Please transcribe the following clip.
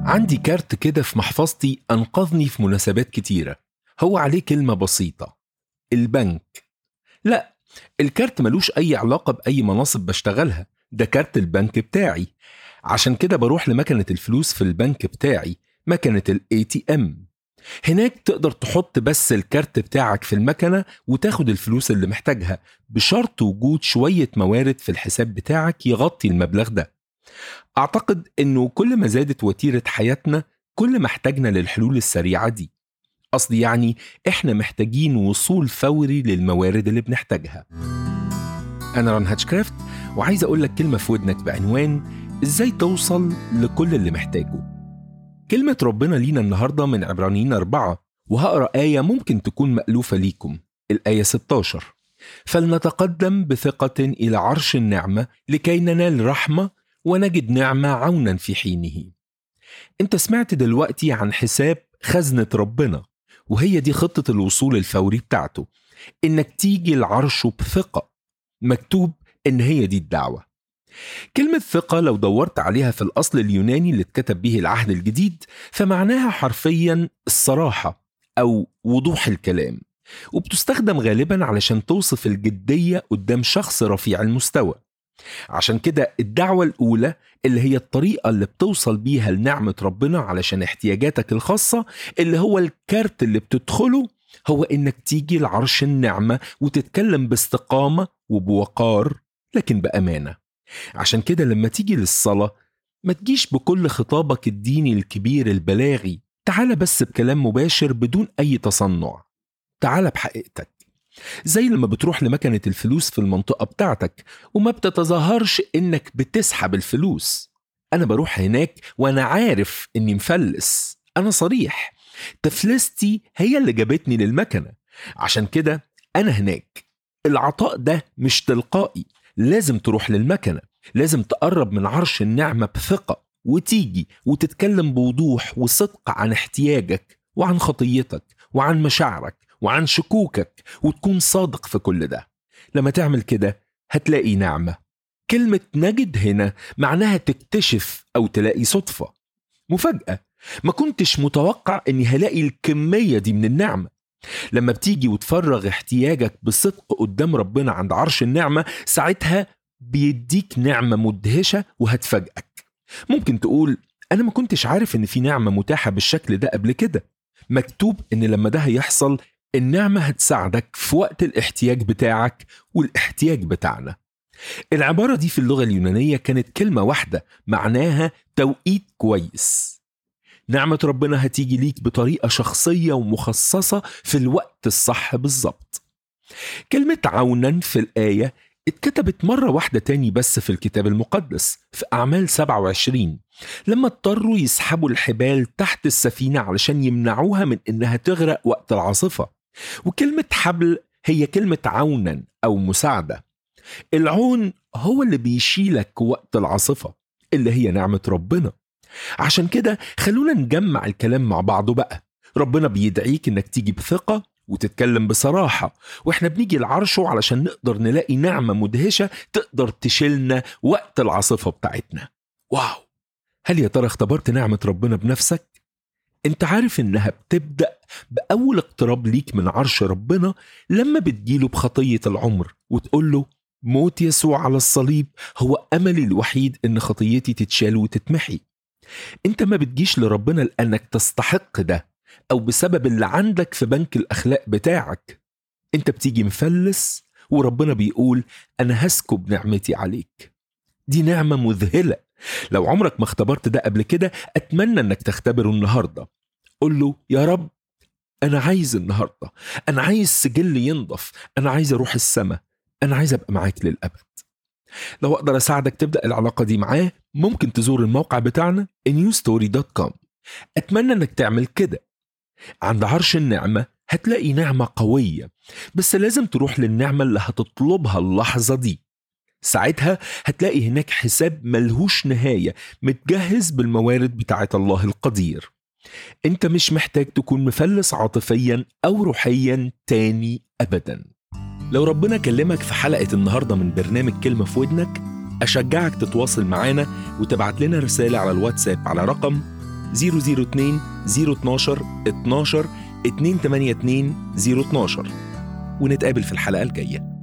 عندي كارت كده في محفظتي أنقذني في مناسبات كتيرة هو عليه كلمة بسيطة البنك لا الكارت ملوش أي علاقة بأي مناصب بشتغلها ده كارت البنك بتاعي عشان كده بروح لمكنة الفلوس في البنك بتاعي مكنة الاي تي ام هناك تقدر تحط بس الكارت بتاعك في المكنة وتاخد الفلوس اللي محتاجها بشرط وجود شوية موارد في الحساب بتاعك يغطي المبلغ ده أعتقد أنه كل ما زادت وتيرة حياتنا كل ما احتاجنا للحلول السريعة دي قصدي يعني احنا محتاجين وصول فوري للموارد اللي بنحتاجها أنا ران هاتشكرافت وعايز أقول لك كلمة في ودنك بعنوان إزاي توصل لكل اللي محتاجه كلمة ربنا لينا النهاردة من عبرانيين أربعة وهقرأ آية ممكن تكون مألوفة ليكم الآية 16 فلنتقدم بثقة إلى عرش النعمة لكي ننال رحمة ونجد نعمة عونا في حينه انت سمعت دلوقتي عن حساب خزنة ربنا وهي دي خطة الوصول الفوري بتاعته انك تيجي لعرشه بثقة مكتوب ان هي دي الدعوة كلمة ثقة لو دورت عليها في الأصل اليوناني اللي اتكتب به العهد الجديد فمعناها حرفيا الصراحة أو وضوح الكلام وبتستخدم غالبا علشان توصف الجدية قدام شخص رفيع المستوى عشان كده الدعوة الأولى اللي هي الطريقة اللي بتوصل بيها لنعمة ربنا علشان احتياجاتك الخاصة اللي هو الكارت اللي بتدخله هو إنك تيجي لعرش النعمة وتتكلم باستقامة وبوقار لكن بأمانة عشان كده لما تيجي للصلاة ما تجيش بكل خطابك الديني الكبير البلاغي تعال بس بكلام مباشر بدون أي تصنع تعال بحقيقتك زي لما بتروح لمكنة الفلوس في المنطقة بتاعتك وما بتتظاهرش إنك بتسحب الفلوس أنا بروح هناك وأنا عارف إني مفلس أنا صريح تفلستي هي اللي جابتني للمكنة عشان كده أنا هناك العطاء ده مش تلقائي لازم تروح للمكنة لازم تقرب من عرش النعمة بثقة وتيجي وتتكلم بوضوح وصدق عن احتياجك وعن خطيتك وعن مشاعرك وعن شكوكك وتكون صادق في كل ده لما تعمل كده هتلاقي نعمة كلمة نجد هنا معناها تكتشف أو تلاقي صدفة مفاجأة ما كنتش متوقع أني هلاقي الكمية دي من النعمة لما بتيجي وتفرغ احتياجك بصدق قدام ربنا عند عرش النعمة ساعتها بيديك نعمة مدهشة وهتفاجئك ممكن تقول أنا ما كنتش عارف إن في نعمة متاحة بالشكل ده قبل كده مكتوب إن لما ده هيحصل النعمة هتساعدك في وقت الاحتياج بتاعك والاحتياج بتاعنا العبارة دي في اللغة اليونانية كانت كلمة واحدة معناها توقيت كويس نعمة ربنا هتيجي ليك بطريقة شخصية ومخصصة في الوقت الصح بالظبط كلمة عونا في الآية اتكتبت مرة واحدة تاني بس في الكتاب المقدس في أعمال 27 لما اضطروا يسحبوا الحبال تحت السفينة علشان يمنعوها من إنها تغرق وقت العاصفة وكلمة حبل هي كلمة عونا أو مساعدة العون هو اللي بيشيلك وقت العاصفة اللي هي نعمة ربنا عشان كده خلونا نجمع الكلام مع بعضه بقى ربنا بيدعيك انك تيجي بثقة وتتكلم بصراحة واحنا بنيجي لعرشه علشان نقدر نلاقي نعمة مدهشة تقدر تشيلنا وقت العاصفة بتاعتنا واو هل يا ترى اختبرت نعمة ربنا بنفسك؟ انت عارف انها بتبدأ بأول اقتراب ليك من عرش ربنا لما بتجيله بخطية العمر وتقول له موت يسوع على الصليب هو أملي الوحيد إن خطيتي تتشال وتتمحي انت ما بتجيش لربنا لأنك تستحق ده أو بسبب اللي عندك في بنك الأخلاق بتاعك انت بتيجي مفلس وربنا بيقول أنا هسكب نعمتي عليك دي نعمة مذهلة لو عمرك ما اختبرت ده قبل كده أتمنى أنك تختبره النهاردة قل له يا رب أنا عايز النهاردة أنا عايز سجل ينضف أنا عايز أروح السماء أنا عايز أبقى معاك للأبد لو أقدر أساعدك تبدأ العلاقة دي معاه ممكن تزور الموقع بتاعنا newstory.com أتمنى أنك تعمل كده عند عرش النعمة هتلاقي نعمة قوية بس لازم تروح للنعمة اللي هتطلبها اللحظة دي ساعتها هتلاقي هناك حساب ملهوش نهاية متجهز بالموارد بتاعة الله القدير انت مش محتاج تكون مفلس عاطفيا او روحيا تاني ابدا لو ربنا كلمك في حلقة النهاردة من برنامج كلمة في ودنك أشجعك تتواصل معانا وتبعت لنا رسالة على الواتساب على رقم 002 012 12 282 012 ونتقابل في الحلقة الجاية